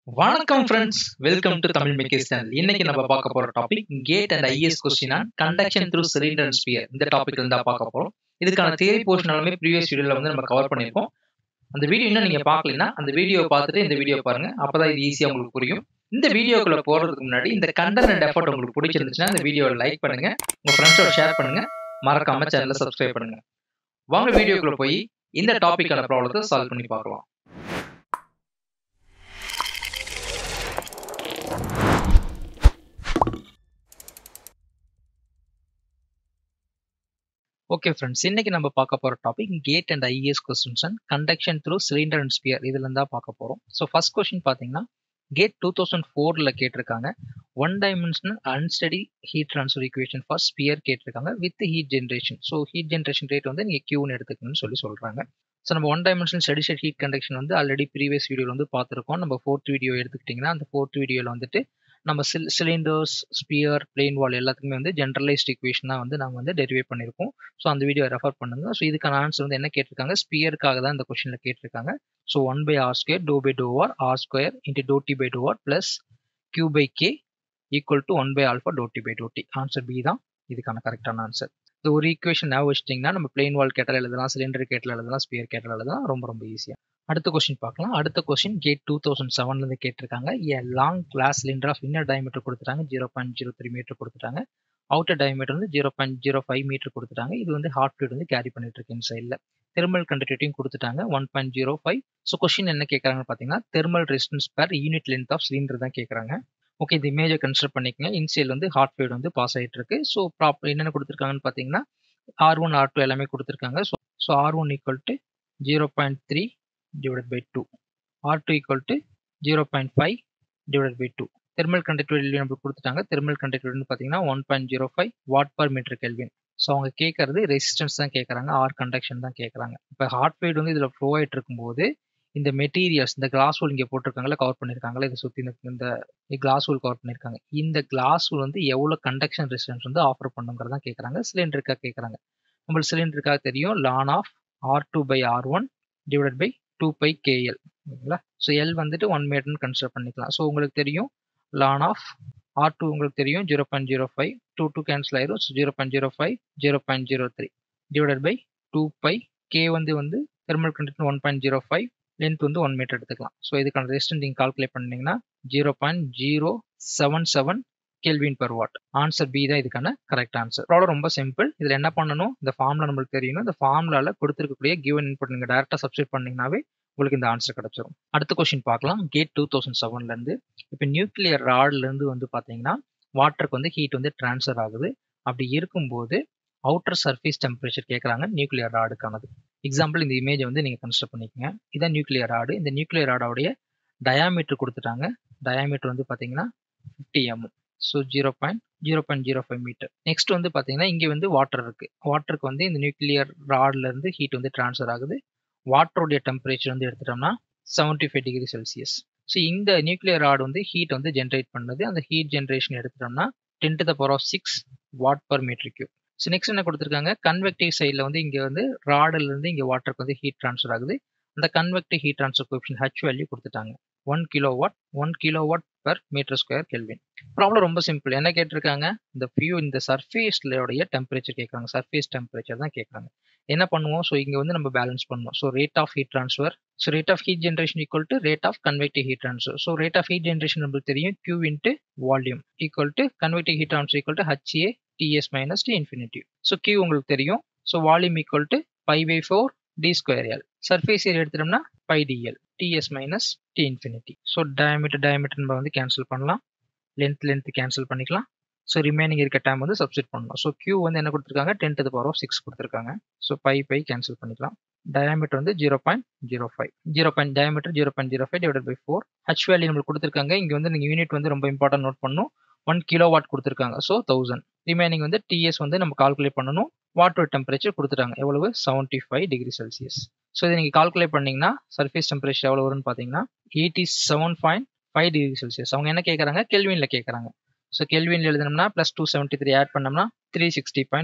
வணக்கம் friends welcome to Tamil makers channel இன்னைக்கு நம்ம பார்க்க போற topic GATE and IES question on conduction through cylinder and sphere இந்த டாபிக் இருந்தா பார்க்க போறோம் இதுக்கான தியரி போர்ஷன் எல்லாமே ப்ரீவியஸ் வீடியோல வந்து நம்ம கவர் பண்ணிருக்கோம் அந்த வீடியோ இன்னும் நீங்க பார்க்கலனா அந்த வீடியோ பார்த்துட்டு இந்த வீடியோ பாருங்க அப்பதான் இது ஈஸியா உங்களுக்கு புரியும் இந்த வீடியோக்குள்ள போறதுக்கு முன்னாடி இந்த கண்டென்ட் அண்ட் எஃபர்ட் உங்களுக்கு பிடிச்சிருந்துச்சுன்னா இந்த வீடியோவை லைக் பண்ணுங்க உங்க ஃப்ரெண்ட்ஸோட ஷேர் பண்ணுங்க மறக்காம சேனலை சப்ஸ்கிரைப் பண்ணுங்க வாங்க வீடியோக்குள்ள போய் இந்த டாபிக்கான ப்ராப்ளத்தை சால்வ் பண்ணி பார்க்கலாம் ஓகே ஃப்ரெண்ட்ஸ் இன்னைக்கு நம்ம பார்க்க போற topic GATE and IAS questions and conduction through cylinder and sphere இதுல இருந்தா பார்க்க போறோம் ஸோ ஃபர்ஸ்ட் கொஸ்டின் பார்த்தீங்கன்னா கேட் டூ தௌசண்ட் ஃபோர்ல கேட்டிருக்காங்க one dimensional unsteady heat transfer equation for sphere கேட்டிருக்காங்க with heat generation so heat generation rate வந்து நீங்கள் கியூன்னு எடுத்துக்கணும்னு சொல்லி சொல்றாங்க ஸோ நம்ம one dimensional steady state heat conduction வந்து ஆல்ரெடி ப்ரீவியஸ் வீடியோவில் வந்து பார்த்துருக்கோம் நம்ம ஃபோர்த் வீடியோ எடுத்துக்கிட்டிங்கன்னா அந்த ஃபோர்த் வீடியோவில் வந்துட்டு நம்ம சில் சிலிண்டர்ஸ் ஸ்பியர் பிளெயின் வால் எல்லாத்துக்குமே வந்து ஜென்ரலைஸ்ட் ஈக்குவேஷன் தான் வந்து நாங்கள் வந்து டெரிவேட் பண்ணியிருக்கோம் ஸோ அந்த வீடியோ ரெஃபர் பண்ணுங்க ஸோ இதுக்கான ஆன்சர் வந்து என்ன கேட்டிருக்காங்க ஸ்பியருக்காக தான் இந்த கொஸ்டினில் கேட்டிருக்காங்க so one by R square do by do R R square into do T by do R plus Q by K equal to one by alpha do T by do T answer B தான் இதுக்கான கரெக்டான answer இந்த ஒரு equation ஞாபகம் வச்சிட்டிங்கன்னா நம்ம plain வால் கேட்டால் எழுதலாம் சிலிண்டர் கேட்டால் எழுதலாம் ஸ்பியர் கேட்டால் எழுதலாம் ரொம்ப ரொம்ப ஈஸியாக அடுத்த கொஸ்டின் பார்க்கலாம் அடுத்த கொஸ்டின் கேட் டூ தௌசண்ட் செவன்லேருந்து கேட்டிருக்காங்க a long glass cylinder of inner diameter கொடுத்துட்டாங்க zero point zero three metre கொடுத்துட்டாங்க அவுட்டர் டயமீட்டர் வந்து zero point zero five metre கொடுத்துட்டாங்க இது வந்து ஹார்ட் ஃபியூட் வந்து கேரி பண்ணிட்டு இருக்கு இந்த சைடில் தெர்மல் கண்டக்டிவிட்டியும் கொடுத்துட்டாங்க one point zero five so question என்ன கேட்குறாங்கன்னு பார்த்தீங்கன்னா thermal resistance per unit length of cylinder தான் கேட்குறாங்க ஓகே இந்த இமேஜை கன்சிடர் பண்ணிக்கங்க இன்சைல் வந்து ஹார்ட் ஃபியூட் வந்து பாஸ் ஆகிட்டு இருக்கு ஸோ ப்ராப்பர் என்னென்ன கொடுத்துருக்காங்கன்னு பார்த்தீங்கன்னா ஆர் ஒன் ஆர் டூ எல்லாமே கொடுத்துருக்காங்க so so R one equal to zero point three divided by 2 R2 equal to 0.5 divided by 2 thermal conductivity நம்மளுக்கு கொடுத்துட்டாங்க தெர்மல் கண்டக்டிவிட்டி பார்த்தீங்கன்னா one point zero five watt per metre kelvin so அவங்க கேட்கறது resistance தான் கேட்குறாங்க R conduction தான் கேட்குறாங்க இப்போ ஹார்ட் ஃபைட் வந்து இதில் ஃப்ளோ ஆகிட்டு இருக்கும்போது இந்த மெட்டீரியல்ஸ் இந்த கிளாஸ் ஊல் இங்கே போட்டிருக்காங்களா கவர் பண்ணியிருக்காங்களா இதை சுற்றி இந்த கிளாஸ் ஊல் கவர் பண்ணியிருக்காங்க இந்த கிளாஸ் ஊல் வந்து எவ்வளோ கண்டக்ஷன் ரெசிஸ்டன்ஸ் வந்து ஆஃபர் பண்ணுங்கிறதா கேட்குறாங்க சிலிண்டருக்காக கேட்குறாங்க நம்மளுக்கு சிலிண்டருக்காக தெரியும் ln of R two by R one divide by two pi KL ஓகேங்களா ஸோ எல் வந்துட்டு ஒன் மீட்டர்னு கன்சிடர் பண்ணிக்கலாம் ஸோ உங்களுக்கு தெரியும் லான் ஆஃப் ஆர் டூ உங்களுக்கு தெரியும் zero point zero five two two cancel ஆயிரும் so zero point zero five zero point zero three divided by two pi K வந்து வந்து thermal conduct one point zero five length வந்து one metre எடுத்துக்கலாம் so இதுக்கான resistance நீங்கள் calculate பண்ணீங்கன்னா zero point zero seven seven kelvin per watt answer B தான் இதுக்கான correct answer problem ரொம்ப சிம்பிள் இதில் என்ன பண்ணணும் இந்த ஃபார்ம்ல நம்மளுக்கு தெரியணும் இந்த ஃபார்ம்லால கொடுத்துருக்கக்கூடிய கிவன் இன்புட் நீங்கள் டேரக்டாக சப்ஸ்டியூட் பண்ணீங்கன்னாவே உங்களுக்கு இந்த ஆன்சர் கிடைச்சிரும் அடுத்த கொஸ்டின் பார்க்கலாம் கேட் டூ தௌசண்ட் செவன்லேருந்து இப்போ நியூக்ளியர் ராட்லேருந்து வந்து பார்த்தீங்கன்னா வாட்டருக்கு வந்து ஹீட் வந்து ட்ரான்ஸ்ஃபர் ஆகுது அப்படி இருக்கும்போது அவுட்டர் சர்ஃபேஸ் டெம்பரேச்சர் கேட்குறாங்க நியூக்ளியர் ராடுக்கானது எக்ஸாம்பிள் இந்த இமேஜை வந்து நீங்கள் கன்சிடர் பண்ணிக்கோங்க இதான் நியூக்ளியர் ராடு இந்த நியூக்ளியர் ராடோடைய டயாமீட்டர் கொடுத்துட்டாங்க டயாமீட்டர் வந்து பார்த்தீங்கன்னா fifty mm so zero point zero point zero five metre next வந்து பார்த்தீங்கன்னா இங்கே வந்து வாட்டர் இருக்கு வாட்டருக்கு வந்து இந்த நியூக்ளியர் ராட்லேருந்து ஹீட் வந்து ட்ரான்ஸ்ஃபர் ஆகுது வாட்டருடைய டெம்பரேச்சர் வந்து எடுத்துட்டோம்னா seventy five degree Celsius so இந்த நியூக்ளியர் ராட் வந்து ஹீட் வந்து ஜென்ரேட் பண்ணுது அந்த ஹீட் ஜென்ரேஷன் எடுத்துட்டோம்னா ten to the power of six watt per metre cube so next என்ன கொடுத்துருக்காங்க கன்வெக்டிவ் சைடில் வந்து இங்கே வந்து ராடிலிருந்து இங்கே வாட்டருக்கு வந்து ஹீட் ட்ரான்ஸ்ஃபர் ஆகுது அந்த convective heat transfer coefficient H value கொடுத்துட்டாங்க one kilo watt one kilo watt per metre square kelvin problem ரொம்ப சிம்பிள் என்ன கேட்டிருக்காங்க இந்த ஃபியூ இந்த சர்ஃபேஸ்லோடைய டெம்பரேச்சர் கேட்குறாங்க சர்ஃபேஸ் டெம்பரேச்சர் தான் கேட்குறாங்க என்ன பண்ணுவோம் ஸோ இங்கே வந்து நம்ம பேலன்ஸ் பண்ணுவோம் so rate of heat transfer so rate of heat generation equal to rate of convective heat transfer so rate of heat generation நம்மளுக்கு தெரியும் Q into volume equal to convective heat transfer equal to HA TS minus T infinitive so Q உங்களுக்கு தெரியும் so volume equal to pi by four D square L surface area எடுத்துட்டோம்னா pi DL TS minus T infinity so diameter diameter நம்ம வந்து cancel பண்ணலாம் length length cancel பண்ணிக்கலாம் so remaining இருக்க time வந்து substitute பண்ணணும் ஸோ கியூ வந்து என்ன கொடுத்துருக்காங்க ten to power of six கொடுத்துருக்காங்க ஸோ பை பை கேன்சல் பண்ணிக்கலாம் டயாமீட்டர் வந்து zero point zero five zero point diameter zero point zero five divide by four H value நம்மளுக்கு கொடுத்துருக்காங்க இங்கே வந்து நீங்கள் யூனிட் வந்து ரொம்ப இம்பார்ட்டன்ட் நோட் பண்ணணும் ஒன் கிலோ வாட் கொடுத்துருக்காங்க ஸோ தௌசண்ட் ரிமைனிங் வந்து டிஎஸ் வந்து நம்ம கால்குலேட் பண்ணணும் வாட்டர் டெம்பரேச்சர் கொடுத்துட்டாங்க எவ்வளவு seventy five degree Celsius so இதை நீங்கள் கால்குலேட் பண்ணீங்கன்னா சர்ஃபேஸ் டெம்பரேச்சர் எவ்வளோ வரும்னு பார்த்தீங்கன்னா eighty seven point five degree Celsius அவங்க என்ன கேட்குறாங்க கெல்வினில் கேட்குறாங்க ஸோ கெல்வின் எழுதணும்னா plus two seventy three add பண்ணோம்னா த்ரீ சிக்ஸ்டி பாயிண்ட் ஃபைவ்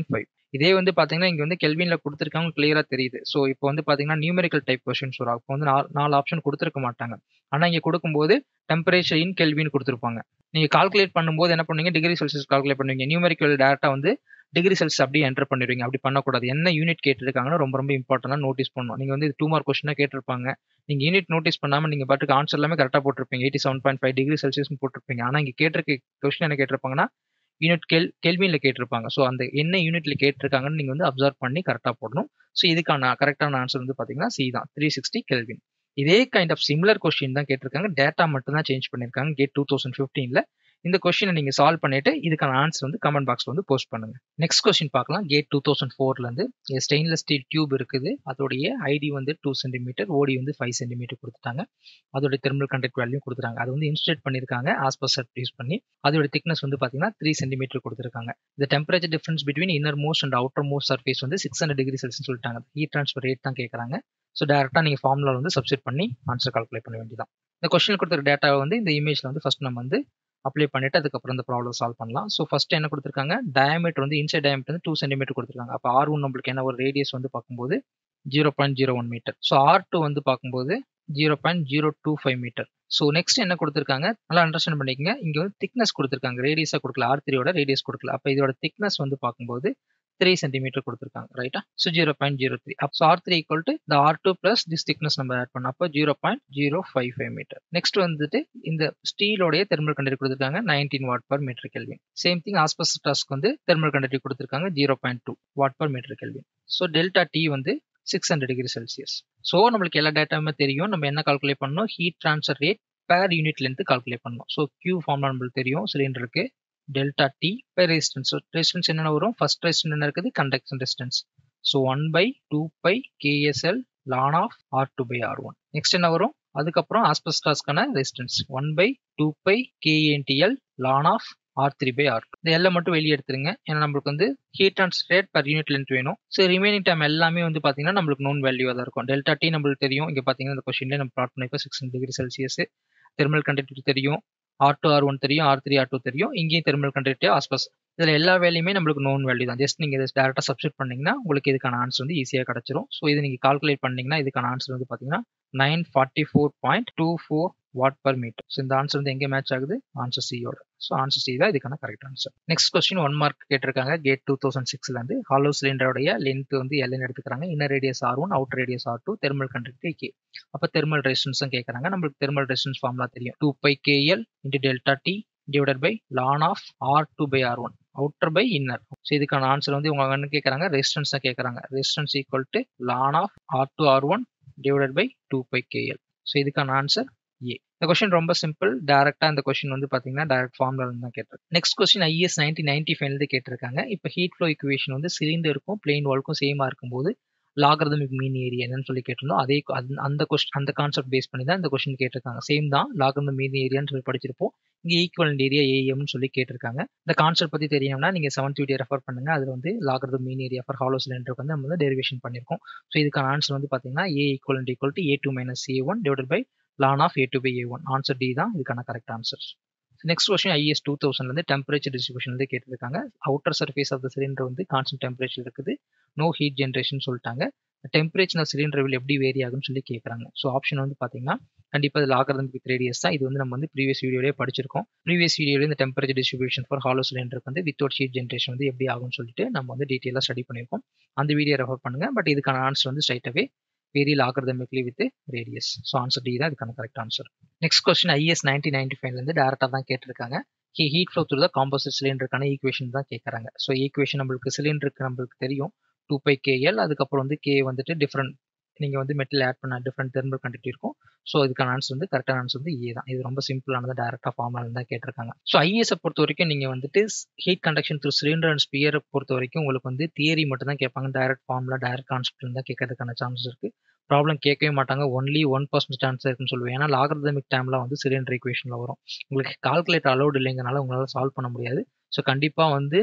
இதே வந்து பார்த்தீங்கன்னா இங்கே வந்து கெல்வினில் கொடுத்துருக்காங்க கிளியராக தெரியுது ஸோ இப்போ வந்து பார்த்தீங்கன்னா நியூமெரிக்கல் டைப் கொஸ்டின்ஸ் வரும் அப்போ வந்து நாலு நாலு ஆப்ஷன் கொடுத்துருக்க மாட்டாங்க ஆனால் இங்கே கொடுக்கும்போது டெம்பரேச்சர் இன் கெல்வின் கொடுத்துருப்பாங்க நீங்கள் கால்குலேட் பண்ணும்போது என்ன பண்ணுவீங்க டிகிரி செல்சியஸ் கால்குலேட் பண்ணுவீங்க நியூமெரிக்கல் டேரக்டாக வந்து டிகிரி செல்ஸ் அப்படியே என்டர் பண்ணிடுவீங்க அப்படி பண்ணக்கூடாது என்ன யூனிட் கேட்டிருக்காங்கன்னு ரொம்ப ரொம்ப இம்பார்ட்டன்டாக நோட்டீஸ் பண்ணணும் நீங்கள் வந்து இது டூ மார்க் கொஸ்டினாக கேட்டிருப்பாங்க நீங்கள் யூனிட் நோட்டீஸ் பண்ணாமல் நீங்கள் பாட்டுக்கு ஆன்சர் எல்லாமே கரெக்டாக போட்டிருப்பீங்க eighty seven point five degree Celsius போட்டிருப்பீங்க ஆனால் இங்கே கேட்டிருக்க கொஸ்டின் என்ன கேட்டிருப்பாங்கன்னா யூனிட் கெல் கெல்வியில் கேட்டிருப்பாங்க ஸோ அந்த என்ன யூனிட்ல கேட்டிருக்காங்கன்னு நீங்கள் வந்து அப்சர்வ் பண்ணி கரெக்டாக போடணும் ஸோ இதுக்கான கரெக்டான ஆன்சர் வந்து பார்த்தீங்கன்னா சி தான் த்ரீ சிக்ஸ்டி கெல்வின் இதே கைண்ட் ஆஃப் சிமிலர் கொஸ்டின் தான் கேட்டிருக்காங்க டேட்டா மட்டும் தான் சேஞ்ச் பண்ணியிருக்காங்க கேட் டூ தௌசண்ட் ஃபிஃப்டீனில் இந்த கொஸ்டினை நீங்கள் சால்வ் பண்ணிட்டு இதுக்கான ஆன்சர் வந்து கமெண்ட் பாக்ஸில் வந்து போஸ்ட் பண்ணுங்க நெக்ஸ்ட் கொஸ்டின் பார்க்கலாம் கேட் டூ தௌசண்ட் ஃபோர்லேருந்து ஸ்டெயின்லெஸ் ஸ்டீல் டியூப் இருக்குது அதோடைய ஐடி வந்து டூ சென்டிமீட்டர் ஓடி வந்து ஃபைவ் சென்டிமீட்டர் கொடுத்துட்டாங்க அதோட தெர்மல் கண்டக்ட் வேல்யூ கொடுத்துருக்காங்க அது வந்து இன்ஸ்டேட் பண்ணியிருக்காங்க ஆஸ்பர் செட் யூஸ் பண்ணி அதோட திக்னஸ் வந்து பார்த்தீங்கன்னா த்ரீ சென்டிமீட்டர் கொடுத்துருக்காங்க இந்த temperature difference between inner most and outer most surface வந்து சிக்ஸ் ஹண்ட்ரட் டிகிரி செல்சியஸ் சொல்லிட்டாங்க ஹீட் ட்ரான்ஸ்ஃபர் ரேட் தான் கேட்குறாங்க ஸோ டேரெக்டாக நீங்கள் ஃபார்முலா வந்து சப்ஸ்டிட் பண்ணி ஆன்சர் கால்குலேட் பண்ண வேண்டியதான் இந்த கொஸ்டின் கொடுத்துருக்க டேட்டாவை வந்து இந்த இமேஜில் வந்து ஃபஸ்ட் நம்ம வந்து அப்ளை பண்ணிட்டு அதுக்கப்புறம் இந்த ப்ராப்ளம் சால்வ் பண்ணலாம் ஸோ ஃபர்ஸ்ட் என்ன கொடுத்துருக்காங்க டயமீட்டர் வந்து இன்சைட் டயமீட்டர் வந்து டூ சென்டிமீட்டர் கொடுத்துருக்காங்க அப்போ ஆர் ஒன் நம்மளுக்கு என்ன ஒரு ரேடியஸ் வந்து பார்க்கும்போது zero point zero one metre so R two வந்து பார்க்கும்போது zero point zero two five metre so next என்ன கொடுத்துருக்காங்க நல்லா அண்டர்ஸ்டாண்ட் பண்ணிக்கங்க இங்கே வந்து திக்னஸ் கொடுத்துருக்காங்க ரேடியஸாக கொடுக்கல ஆர் த்ரீயோட ரேடியஸ் கொடுக்கல அப்போ இதோட திக்னஸ் வந்து பார்க்கும்போது த்ரீ சென்டிமீட்டர் கொடுத்துருக்காங்க ரைட்டா so zero point zero three அப்போ ஆர் த்ரீ ஈக்குவல் டு இந்த R two plus this thickness நம்ம ஆட் பண்ண அப்போ zero point zero five five metre next வந்துட்டு இந்த ஸ்டீலோடைய தெர்மல் கண்டக்டி கொடுத்துருக்காங்க nineteen watt per metre kelvin same thing ஆஸ்பஸ்டாஸ்க்கு வந்து தெர்மல் கண்டக்டி கொடுத்துருக்காங்க zero point two watt per metre kelvin so delta T வந்து six hundred degree Celsius so நம்மளுக்கு எல்லா டேட்டாவுமே தெரியும் நம்ம என்ன கால்குலேட் பண்ணணும் heat transfer rate per unit length calculate பண்ணணும் ஸோ கியூ ஃபார்ம்லாம் நம்மளுக்கு தெரியும் சிலிண்டருக்கு delta T by resistance resistance என்னென்ன வரும் ஃபர்ஸ்ட் ரெசிஸ்டன்ஸ் என்ன இருக்குது conduction resistance so one by two pi KSL ln of R two by R one next என்ன வரும் அதுக்கப்புறம் ஆஸ்பெஸ்டாஸ்க்கான resistance one by two pi KNDL ln of R three by R இந்த எல்லாம் மட்டும் வெளியே எடுத்துருங்க ஏன்னா நம்மளுக்கு வந்து heat transfer per unit length வேணும் ஸோ ரிமைனிங் டைம் எல்லாமே வந்து பார்த்தீங்கன்னா நம்மளுக்கு நோன் வேல்யூவாக தான் இருக்கும் டெல்டா டி நம்மளுக்கு தெரியும் இங்கே பார்த்தீங்கன்னா இந்த கொஸ்டின்லேயே நம்ம ப்ளாட் பண்ணிப்போ six degree Celsius thermal conductivity தெரியும் ஆர் டூ ஆர் ஒன் தெரியும் ஆர் த்ரீ ஆர் டூ தெரியும் இங்கேயும் தெர்மல் கண்டக்டிவிட்டி ஆஸ்பஸ் இதில் எல்லா வேலையுமே நம்மளுக்கு நோன் வேல்யூ தான் ஜஸ்ட் நீங்கள் இதை டேரெக்டாக சப்ஸ்டிட் பண்ணிங்கன்னா உங்களுக்கு இதுக்கான ஆன்சர் வந்து ஈஸியாக கிடச்சிரும் ஸோ இது நீங்கள் கால்குலேட் பண்ணிங்கன்னா இதுக்கான ஆன்சர் வந்து பார்த்தீங்கன்னா nine forty four point two four watt per metre so இந்த ஆன்சர் வந்து எங்கே மேட்ச் ஆகுது ஆன்சர் சியோட ஸோ ஆன்சர் சி தான் இதுக்கான correct answer next question one mark கேட்டிருக்காங்க கேட் டூ தௌசண்ட் சிக்ஸ்லேருந்து ஹாலோ சிலிண்டரோடைய லென்த் வந்து எல்என் எடுத்துக்கிறாங்க inner radius R one outer radius R two thermal conductivity K அப்போ தெர்மல் ரெசிஸ்டன்ஸும் கேட்குறாங்க நம்மளுக்கு தெர்மல் ரெசிஸ்டன்ஸ் ஃபார்ம்லாம் தெரியும் two pi KL into delta T divided by ln of R two by R one outer by inner so இதுக்கான answer வந்து உங்க என்ன கேட்குறாங்க ரெசிஸ்டன்ஸ் தான் கேட்குறாங்க resistance equal to ln of R two R one divided by two pi KL so இதுக்கான answer A இந்த question ரொம்ப சிம்பிள் டேரக்டா இந்த கொஸ்டின் வந்து பாத்தீங்கன்னா டேரக்ட் ஃபார்ம்ல தான் கேட்டிருக்கு next question IES nineteen ninety ஃபைவ்ல கேட்டிருக்காங்க இப்போ ஹீட் ஃப்ளோ இக்குவேஷன் வந்து சிலிண்டருக்கும் பிளெயின் வால்க்கும் சேமா இருக்கும்போது லாகரதமிக் மீன் ஏரியா என்னன்னு சொல்லி கேட்டிருந்தோம் அதே அந்த கொஸ்டின் அந்த கான்செப்ட் பேஸ் பண்ணி தான் இந்த கொஸ்டின் கேட்டிருக்காங்க சேம் தான் லாகரதம் மீன் ஏரியான்னு சொல்லி படிச்சிருப்போம் இங்க ஈக்குவலண்ட் ஏரியா ஏஎம்னு சொல்லி கேட்டிருக்காங்க இந்த கான்செப்ட் பத்தி தெரியணும்னா நீங்க செவன்த் வீடியோ ரெஃபர் பண்ணுங்க அதுல வந்து logarithm mean area for hollow சிலிண்டருக்கு வந்து நம்ம வந்து டெரிவேஷன் பண்ணிருக்கோம் ஸோ இதுக்கான ஆன்சர் வந்து பாத்தீங்கன்னா A equivalent equal to A two minus A one divide by ln of A two by A one answer D தான் இதுக்கான correct answer next question IES two தௌசண்ட்ல இருந்து டெம்பரேச்சர் டிஸ்ட்ரிபியூஷன் வந்து கேட்டிருக்காங்க outer surface of the cylinder வந்து constant temperature இருக்குது no heat generation சொல்லிட்டாங்க temperature cylinder will எப்படி வேரி ஆகும்னு சொல்லி கேட்குறாங்க ஸோ ஆப்ஷன் வந்து பார்த்தீங்கன்னா கண்டிப்பாக இது லாகரதம் வித் ரேடியஸ் தான் இது வந்து நம்ம வந்து ப்ரீவியஸ் வீடியோலேயே படிச்சிருக்கோம் ப்ரீவியஸ் வீடியோவில் இந்த டெம்பரேச்சர் டிஸ்ட்ரிபியூஷன் ஃபார் ஹாலோ சிலிண்டருக்கு வந்து வித்தவுட் ஹீட் ஜென்ரேஷன் வந்து எப்படி ஆகும்னு சொல்லிட்டு நம்ம வந்து டீட்டெயிலாக ஸ்டடி பண்ணியிருக்கோம் அந்த வீடியோ ரெஃபர் பண்ணுங்க பட் இதுக்கான ஆன்சர் வந்து ஸ்ட்ரைட்டாகவே vary logarithmically with radius so answer D தான் இதுக்கான correct answer next question IES nineteen ninety ஃபைவ்லேருந்து டேரக்டாக தான் கேட்டிருக்காங்க ஹீட் ஃப்ளோ த்ரூ தான் காம்போசிட் சிலிண்டருக்கான ஈக்குவேஷன் தான் கேட்குறாங்க ஸோ ஈக்குவேஷன் நம்மளுக்கு சிலிண்டருக்கு நம்மளுக்கு தெரியும் டூ பை கேஎல் அதுக்கப்புறம் வந்து கே வந்துட்டு டிஃப்ரெண்ட் நீங்கள் வந்து மெட்டல் ஆட் பண்ண டிஃப்ரெண்ட் தெர்மல் கண்டக்ட் இருக்கும் ஸோ இதுக்கான ஆன்சர் வந்து கரெக்டான ஆன்சர் வந்து ஏ தான் இது ரொம்ப சிம்பிளானது டேரக்டாக ஃபார்முலா தான் கேட்டிருக்காங்க ஸோ ஐஎஸை பொறுத்த வரைக்கும் நீங்கள் வந்துட்டு heat conduction through cylinder and ஸ்பியரை பொறுத்த வரைக்கும் உங்களுக்கு வந்து தியரி மட்டும் தான் கேட்பாங்க டேரக்ட் ஃபார்முலா டேரக்ட் கான்செப்ட் தான் கேட்கறதுக்கான சான்சஸ் இருக்குது ப்ராப்ளம் கேட்கவே மாட்டாங்க ஒன்லி ஒன் பர்சன்ட் சான்ஸ் இருக்குன்னு சொல்லுவேன் ஏன்னா லாகரதமிக் டைமில் வந்து சிலிண்டர் ஈக்குவேஷனில் வரும் உங்களுக்கு கால்குலேட்டர் அலோடு இல்லைங்கனால உங்களால் சால்வ் பண்ண முடியாது ஸோ கண்டிப்பாக வந்து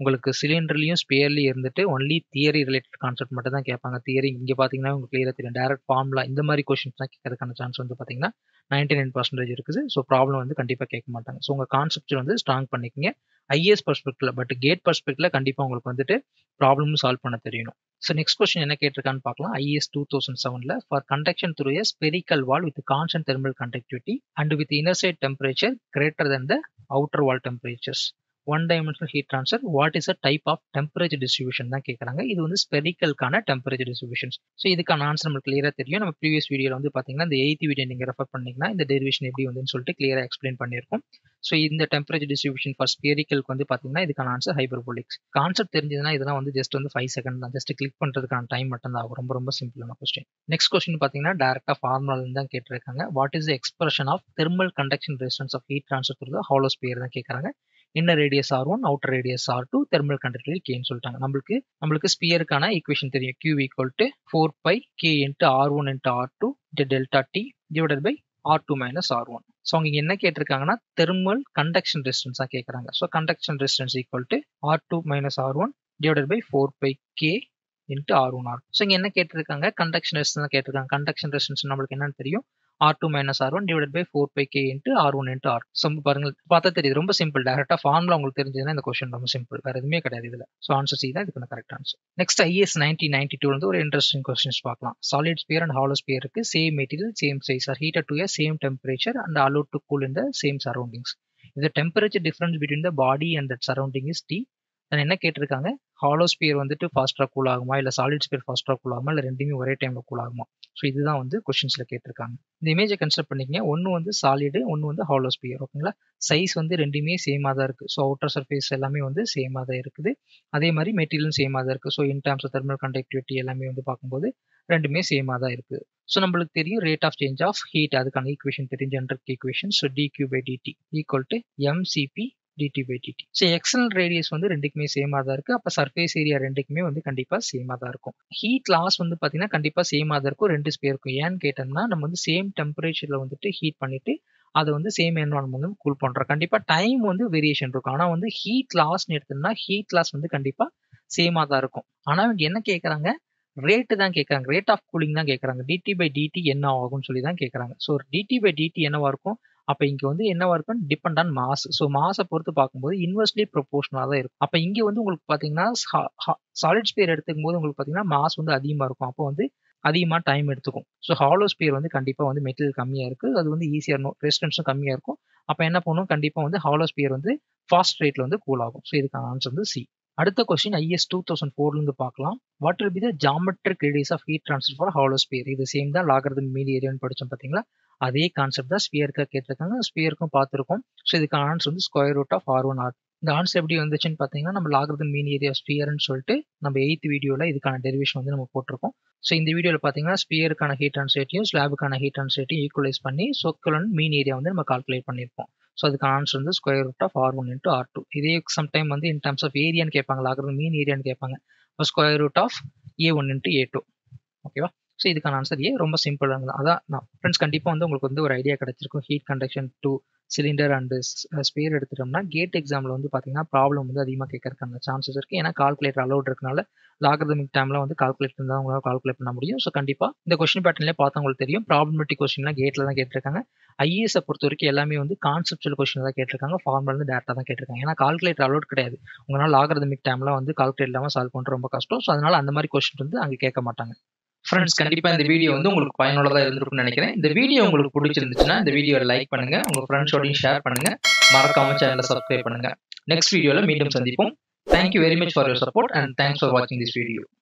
உங்களுக்கு சிலிண்டர்லையும் ஸ்பேர்லையும் இருந்துட்டு ஒன்லி தியரி ரிலேட்டட் கான்செப்ட் மட்டும் தான் கேட்பாங்க தியரி இங்கே பார்த்தீங்கன்னா உங்களுக்கு கிளியராக தெரியும் டேரக்ட் ஃபார்முலா இந்த மாதிரி கொஷின்ஸ் தான் கேட்கறதுக்கான சான்ஸ் வந்து பார்த்தீங்கன்னா நைன்டி நைன் பர்சன்டேஜ் இருக்குது ஸோ ப்ராப்ளம் வந்து கண்டிப்பாக கேட்க மாட்டாங்க ஸோ உங்கள் கான்செப்ட் வந்து ஸ்ட்ராங் பண்ணிக்கங்க ஐஏஎஸ் பர்ஸ்பெக்டில் பட் கேட் பர்ஸ்பெக்டில் கண்டிப்பாக உங்களுக்கு வந்துட்டு ப்ராப்ளமும் சால்வ் பண்ண தெரியணும் ஸோ நெக்ஸ்ட் கொஸ்டின் என்ன கேட்டிருக்கான்னு பார்க்கலாம் ஐஎஸ் டூ தௌசண்ட் செவனில் for conduction through a spherical wall with constant thermal conductivity and with inner side temperature greater then the outer wall temperatures one dimensional heat transfer what is a type of temperature distribution தான் கேட்குறாங்க இது வந்து ஸ்பெரிக்கலுக்கான temperature distributions so இதுக்கான answer நம்மளுக்கு கிளியராக தெரியும் நம்ம ப்ரீவியஸ் வீடியோவில் வந்து பார்த்தீங்கன்னா இந்த எயித் வீடியோ நீங்கள் ரெஃபர் பண்ணிங்கன்னா இந்த டெரிவேஷன் எப்படி வந்துன்னு சொல்லிட்டு கிளியராக எக்ஸ்பிளைன் பண்ணியிருக்கோம் ஸோ இந்த டெம்பரேச்சர் டிஸ்ட்ரிபியூஷன் ஃபார் ஸ்பெரிக்கலுக்கு வந்து பார்த்தீங்கன்னா இதுக்கான ஆன்சர் ஹைபர்போலிக்ஸ் கான்செப்ட் தெரிஞ்சதுன்னா இதெல்லாம் வந்து ஜஸ்ட் வந்து ஃபைவ் செகண்ட் தான் ஜஸ்ட் கிளிக் பண்ணுறதுக்கான டைம் மட்டும் தான் ஆகும் ரொம்ப ரொம்ப சிம்பிளான கொஸ்டின் நெக்ஸ்ட் கொஸ்டின் பார்த்தீங்கன்னா டேரக்டாக ஃபார்முலால தான் கேட்டிருக்காங்க what is the expression of thermal conduction resistance of heat transfer through hollow sphere தான் கேட்குறாங்க inner radius R one outer radius R two thermal conductivity கேன்னு சொல்லிட்டாங்க நம்மளுக்கு நம்மளுக்கு ஸ்பியருக்கான ஈக்குவேஷன் தெரியும் Q equal to four pi K into R one into R two delta T divided by R two minus R one so அவங்க என்ன கேட்டிருக்காங்கன்னா thermal conduction resistance தான் கேட்குறாங்க so conduction resistance equal to R two minus R one divided by four pi K into R one R so இங்கே என்ன கேட்டிருக்காங்க conduction resistance கேட்டிருக்காங்க conduction resistance நம்மளுக்கு என்னன்னு தெரியும் R two minus R one divide by four pi K into R one into R so பாருங்க பார்த்தா தெரியுது ரொம்ப சிம்பிள் டேரக்டாக ஃபார்முலா உங்களுக்கு தெரிஞ்சதுன்னா இந்த கொஸ்டின் ரொம்ப சிம்பிள் வேறு எதுவுமே கிடையாது இதில் ஸோ ஆன்சர் சி தான் இதுக்கு correct answer next IES nineteen ninety two வந்து ஒரு இன்ட்ரெஸ்டிங் கொஸ்டின்ஸ் பார்க்கலாம் சாலிட் ஸ்பியர் அண்ட் ஹாலோ ஸ்பியருக்கு same material same size are heated to a same temperature and allowed to cool in the same surroundings இந்த temperature difference between the body and that surrounding is T then என்ன கேட்டிருக்காங்க hollow sphere வந்துட்டு ஃபாஸ்ட்டாக cool ஆகுமா இல்லை solid sphere ஃபாஸ்ட்டாக cool ஆகுமா இல்லை ரெண்டுமே ஒரே டைமில் கூல் ஆகுமா ஸோ இதுதான் வந்து கொஷின்ஸில் கேட்டிருக்காங்க இந்த இமேஜை கன்சிடர் பண்ணிக்கங்க ஒன்று வந்து சாலிடு ஒன்று வந்து ஹாலோ ஸ்பியர் ஓகேங்களா சைஸ் வந்து ரெண்டுமே சேமாக தான் இருக்குது ஸோ அவுட்டர் சர்ஃபேஸ் எல்லாமே வந்து சேமாக தான் இருக்குது அதே மாதிரி மெட்டீரியலும் சேமாக தான் இருக்குது so in terms of thermal conductivity எல்லாமே வந்து பார்க்கும்போது ரெண்டுமே சேமாக தான் இருக்குது ஸோ நம்மளுக்கு தெரியும் rate of change of heat அதுக்கான ஈக்குவேஷன் தெரியும் general equation so dQ by dT equal to mCp dT by dT so எக்ஸல் ரேடியஸ் வந்து ரெண்டுக்குமே சேமாக தான் இருக்குது அப்போ சர்ஃபேஸ் ஏரியா ரெண்டுக்குமே வந்து கண்டிப்பாக சேமாக தான் இருக்கும் ஹீட் லாஸ் வந்து பார்த்தீங்கன்னா கண்டிப்பாக சேமாக தான் இருக்கும் ரெண்டு ஸ்பேர் இருக்கும் ஏன்னு கேட்டோம்னா நம்ம வந்து சேம் டெம்பரேச்சரில் வந்துட்டு ஹீட் பண்ணிட்டு அதை வந்து சேம் என்வரான்மெண்ட் வந்து கூல் பண்ணுறோம் கண்டிப்பாக டைம் வந்து வேரியேஷன் இருக்கும் ஆனால் வந்து ஹீட் லாஸ்ன்னு எடுத்தோம்னா ஹீட் லாஸ் வந்து கண்டிப்பாக சேமாக தான் இருக்கும் ஆனால் இவங்க என்ன கேட்குறாங்க ரேட்டு தான் கேட்குறாங்க ரேட் ஆஃப் கூலிங் தான் கேட்குறாங்க டிடி பை டிடி என்ன ஆகும்னு சொல்லி தான் கேட்குறாங்க ஸோ டிடி பை டிடி என்னவா இருக்கும் அப்போ இங்கே வந்து என்னவா இருக்கும் டிபெண்ட் ஆன் மாஸ் ஸோ மாஸை பொறுத்து பார்க்கும்போது இன்வெர்ஸ்லி ப்ரொபோஷனாக தான் இருக்கும் அப்போ இங்கே வந்து உங்களுக்கு பார்த்தீங்கன்னா சாலிட் ஸ்பியர் எடுத்துக்கும் போது உங்களுக்கு பார்த்தீங்கன்னா மாஸ் வந்து அதிகமாக இருக்கும் அப்போ வந்து அதிகமாக டைம் எடுத்துக்கும் ஸோ ஹாலோ ஸ்பியர் வந்து கண்டிப்பாக வந்து மெட்டீரியல் கம்மியாக இருக்குது அது வந்து ஈஸியாக இருக்கும் ரெசிஸ்டன்ஸும் கம்மியாக இருக்கும் அப்போ என்ன பண்ணும் கண்டிப்பாக வந்து ஹாலோ ஸ்பியர் வந்து ஃபாஸ்ட் ரேட்டில் வந்து கூல் ஆகும் ஸோ இதுக்கான ஆன்சர் வந்து சி அடுத்த கொஸ்டின் ஐஎஸ் டூ தௌசண்ட் ஃபோர்லேருந்து பார்க்கலாம் what will be the geometric radius of heat transfer for hollow sphere இது சேம் தான் லாகிறது மீடி ஏரியான்னு படித்தோம் பார்த்தீங்களா அதே கான்செப்ட் தான் ஸ்பியருக்காக கேட்டிருக்காங்க ஸ்பியருக்கும் பார்த்துருக்கோம் ஸோ இதுக்கான ஆன்சர் வந்து square root of R one R இந்த ஆன்சர் எப்படி வந்துச்சுன்னு பார்த்தீங்கன்னா நம்ம லாகிறது மீன் ஏரியா ஸ்பியர்னு சொல்லிட்டு நம்ம எயித் வீடியோவில் இதுக்கான டெரிவேஷன் வந்து நம்ம போட்டிருக்கோம் ஸோ இந்த வீடியோவில் பார்த்தீங்கன்னா ஸ்பியருக்கான ஹீட் ட்ரான்ஸ்ரேட்டையும் ஸ்லாபுக்கான ஹீட் ட்ரான்ஸ்ரேட்டையும் ஈக்குவலைஸ் பண்ணி சொக்கலன் மீன் ஏரியா வந்து நம்ம கால்குலேட் பண்ணியிருப்போம் ஸோ அதுக்கான ஆன்சர் வந்து square root of R one into R two இதே சம்டைம் வந்து இன் டர்ம்ஸ் ஆஃப் ஏரியான்னு கேட்பாங்க லாகிறது மீன் ஏரியான்னு கேட்பாங்க இப்போ square root of A one into A two ஓகேவா ஸோ இதுக்கான ஆன்சர் ஏ ரொம்ப சிம்பிளாக அதான் நான் ஃப்ரெண்ட்ஸ் கண்டிப்பாக வந்து உங்களுக்கு வந்து ஒரு ஐடியா கிடைச்சிருக்கும் heat conduction to cylinder and sphere எடுத்துட்டோம்னா கேட் எக்ஸாமில் வந்து பார்த்தீங்கன்னா ப்ராப்ளம் வந்து அதிகமாக கேட்கறதுக்கான சான்சஸ் இருக்குது ஏன்னா கால்குலேட்டர் அலௌட் இருக்கனால லாகர்தமிக் டைமில் வந்து கால்குலேட் தான் உங்களால் கால்குலேட் பண்ண முடியும் ஸோ கண்டிப்பாக இந்த கொஸ்டின் பேட்டர்லேயே பார்த்தா உங்களுக்கு தெரியும் ப்ராப்ளமெட்டிக் கொஸ்டின்லாம் கேட்டில் தான் கேட்டிருக்காங்க ஐஏஎஸை பொறுத்த வரைக்கும் எல்லாமே வந்து கான்செப்டுவல் கொஸ்டின் தான் கேட்டிருக்காங்க ஃபார்மல் வந்து டேரக்டாக தான் கேட்டிருக்காங்க ஏன்னா கால்குலேட்டர் அலௌட் கிடையாது உங்களால் லாகர்தமிக் டைமில் வந்து கால்குலேட் இல்லாமல் சால்வ் பண்ணுறது ரொம்ப கஷ்டம் ஸோ அதனால அந்த மாதிரி கொஸ்டின் வந்து அங்கே கேட்க மாட்டாங்க ஃப்ரெண்ட்ஸ் கண்டிப்பா இந்த வீடியோ வந்து உங்களுக்கு பயனுள்ளதா இருந்திருக்கும்னு நினைக்கிறேன் இந்த வீடியோ உங்களுக்கு பிடிச்சிருந்துச்சுன்னா இந்த வீடியோவை லைக் பண்ணுங்க உங்க ஃப்ரெண்ட்ஸோடையும் ஷேர் பண்ணுங்க மறக்காம சேனலை சப்ஸ்கிரைப் பண்ணுங்க நெக்ஸ்ட் வீடியோல மீண்டும் சந்திப்போம் thank you very much for your support and thanks for வாட்சிங் திஸ் வீடியோ